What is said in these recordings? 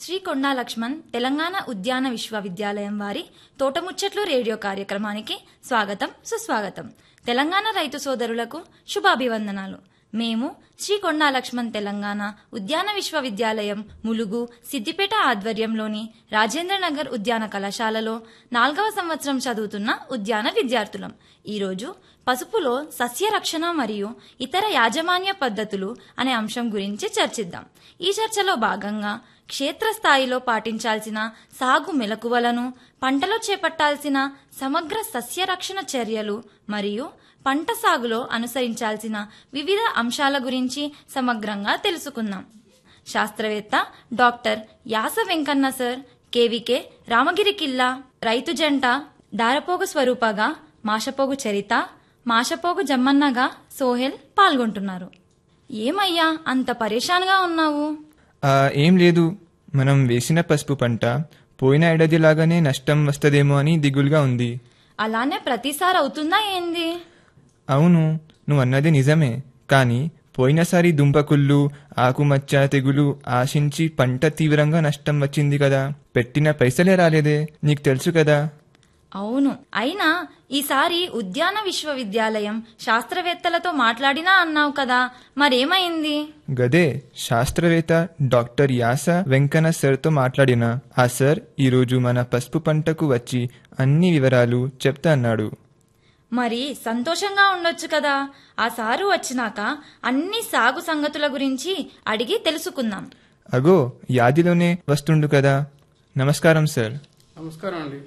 శ్రీ కొండా లక్ష్మణ్ తెలంగాణ ఉద్యాన విశ్వవిద్యాలయం వారి తోటముచ్చట్లు రేడియో కార్యక్రమానికి స్వాగతం సుస్వాగతం తెలంగాణ రైతు సోదరులకు శుభాభివందనాలు మేము శ్రీ కొండా లక్ష్మణ్ తెలంగాణ ఉద్యాన విశ్వవిద్యాలయం ములుగు సిద్దిపేట ఆధ్వర్యంలోని రాజేంద్రనగర్ ఉద్యాన కళాశాలలో నాలుగవ సంవత్సరం చదువుతున్న ఉద్యాన విద్యార్థులం ఈరోజు పసుపులో సస్య రక్షణ మరియు ఇతర యాజమాన్య పద్ధతులు అనే అంశం గురించి చర్చిద్దాం ఈ చర్చలో భాగంగా క్షేత్రస్థాయిలో పాటించాల్సిన సాగు మెలకువలను పంటలో చేపట్టాల్సిన సమగ్ర సస్య రక్షణ చర్యలు మరియు పంట సాగులో అనుసరించాల్సిన వివిధ అంశాల గురించి సమగ్రంగా తెలుసుకుందాం శాస్త్రవేత్త doctor Yasa Venkanna sir KVK Ramagiri Killa రైతు జంట దారపోగు స్వరూపగా మాషపోగు చరిత మాషపోగు జమ్మన్నగా సోహెల్ పాల్గొంటున్నారు ఏమయ్యా అంత పరేషాన్గా ఉన్నావు ఆ, ఏం లేదు మనం వేసిన పసుపు పంట పోయిన ఏడాదిలాగానే నష్టం వస్తదేమో అని దిగులుగా ఉంది అలానే ప్రతిసారి అవుతుందా ఏంది అవును నువ్వు అన్నది నిజమే కానీ పోయినసారి దుంపకుళ్ళు ఆకుమచ్చ తెగులు ఆశించి పంట తీవ్రంగా నష్టం వచ్చింది కదా పెట్టిన పైసలే రాలేదే నీకు తెలుసు కదా అవును అయినా ఈసారి ఉద్యాన విశ్వవిద్యాలయం శాస్త్రవేత్తలతో మాట్లాడినా అన్నావు కదా మరేమైంది గదే శాస్త్రవేత్త డాక్టర్ యాస వెంకన్న సార్తో మాట్లాడిన ఆ సార్ ఈరోజు మన పసుపు పంటకు వచ్చి అన్ని వివరాలు చెప్తా అన్నాడు మరి సంతోషంగా ఉండొచ్చు కదా ఆ సారు వచ్చినాక అన్ని సాగు సంగతుల గురించి అడిగి తెలుసుకుందాం అగో యాదిలోనే వస్తుండు కదా నమస్కారం సార్ నమస్కారం అండి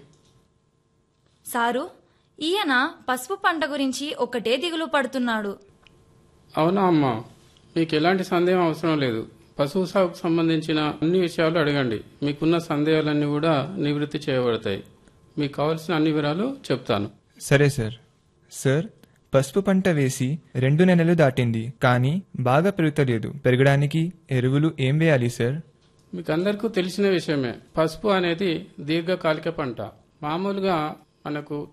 సారు ఈయన పసుపు పంట గురించి ఒకటే దిగులు పడుతున్నాడు అవునా అమ్మా మీకు ఎలాంటి సందేహం అవసరం లేదు పశువు సాగుకు సంబంధించిన అన్ని విషయాలు అడగండి మీకున్న సందేహాలన్నీ కూడా నివృత్తి చేయబడతాయి మీకు కావలసిన అన్ని వివరాలు చెప్తాను సరే సార్ సార్ పసుపు పంట వేసి రెండు నెలలు దాటింది కానీ బాగా పెరుగుతలేదు పెరగడానికి ఎరువులు ఏం వేయాలి సార్ మీకు అందరికీ తెలిసిన విషయమే పసుపు అనేది దీర్ఘకాలిక పంట మామూలుగా మనకు